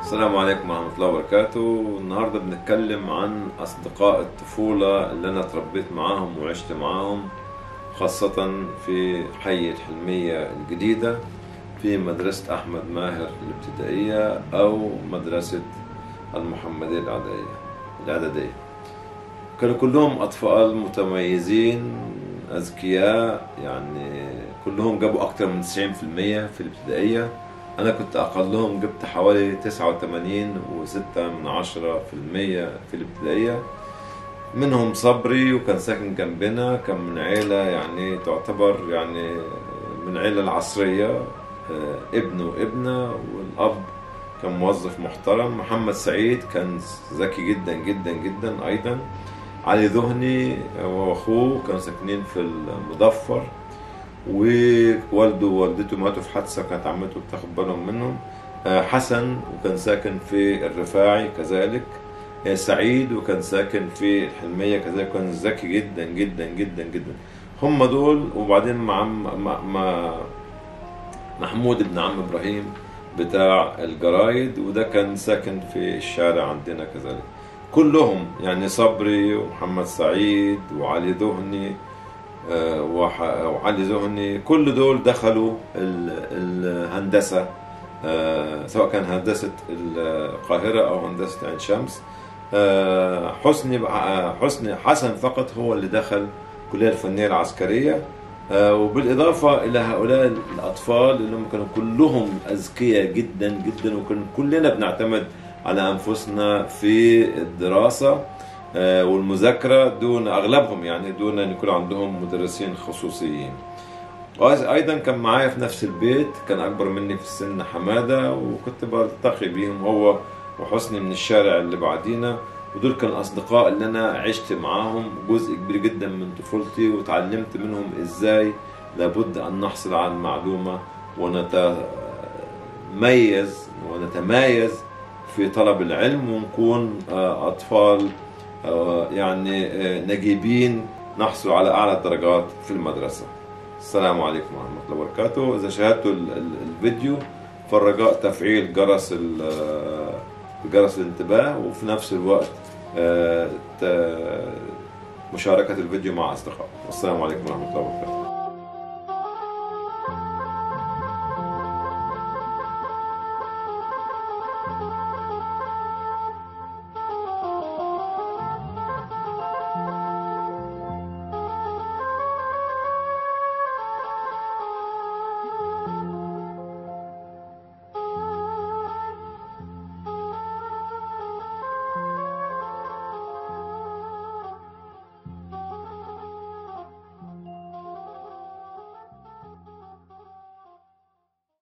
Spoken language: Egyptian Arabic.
السلام عليكم ورحمة الله وبركاته النهاردة بنتكلم عن أصدقاء الطفولة اللي أنا اتربيت معاهم وعشت معاهم خاصة في حي الحلمية الجديدة في مدرسة أحمد ماهر الابتدائية أو مدرسة المحمدية الإعدادية الإعدادية كانوا كلهم أطفال متميزين أذكياء يعني كلهم جابوا أكتر من 90% في الابتدائية أنا كنت أقلهم جبت حوالي 89 وستة من عشرة في المية في الابتدائية منهم صبري وكان ساكن جنبنا كان من عيلة يعني تعتبر يعني من عيلة العصرية آه، ابن وابنة والأب كان موظف محترم محمد سعيد كان ذكي جدا جدا جدا أيضا علي ذهني واخوه كانوا ساكنين في المظفر ووالده ووالدته ماتوا في حادثه كانت عمته بتاخد بالهم منهم آه، حسن وكان ساكن في الرفاعي كذلك آه، سعيد وكان ساكن في الحلميه كذلك كان ذكي جدا جدا جدا جدا هم دول وبعدين مع مع, مع محمود ابن عم ابراهيم بتاع الجرايد وده كان ساكن في الشارع عندنا كذلك كلهم يعني صبري ومحمد سعيد وعلي ذهني آه، وح- وعلي ذهني كل دول دخلوا ال- الهندسة آه، سواء كان هندسة القاهرة أو هندسة عين شمس آه، حسني بقى- حسني حسن فقط هو اللي دخل الكلية الفنية العسكرية آه، وبالإضافة إلى هؤلاء الأطفال اللي هم كانوا كلهم أذكياء جدا جدا وكنا كلنا بنعتمد على أنفسنا في الدراسة آه، والمذاكرة دون أغلبهم يعني دون أن يكون عندهم مدرسين خصوصيين وأيضا كان معايا في نفس البيت كان أكبر مني في السن حمادة وكنت بلتقي بيهم هو وحسني من الشارع اللي بعدينا ودول كانوا الأصدقاء اللي أنا عشت معاهم جزء كبير جدا من طفولتي وتعلمت منهم إزاي لابد أن نحصل على المعلومة ونتميز ونتمايز في طلب العلم ونكون آه، أطفال آه، يعني آه، نجيبين نحصل على أعلى الدرجات في المدرسة السلام عليكم ورحمة الله وبركاته إذا شاهدتوا ال- ال- الفيديو فالرجاء تفعيل جرس ال- آه، جرس الانتباه وفي نفس الوقت آه، ت- مشاركة الفيديو مع أصدقائكم والسلام عليكم ورحمة الله وبركاته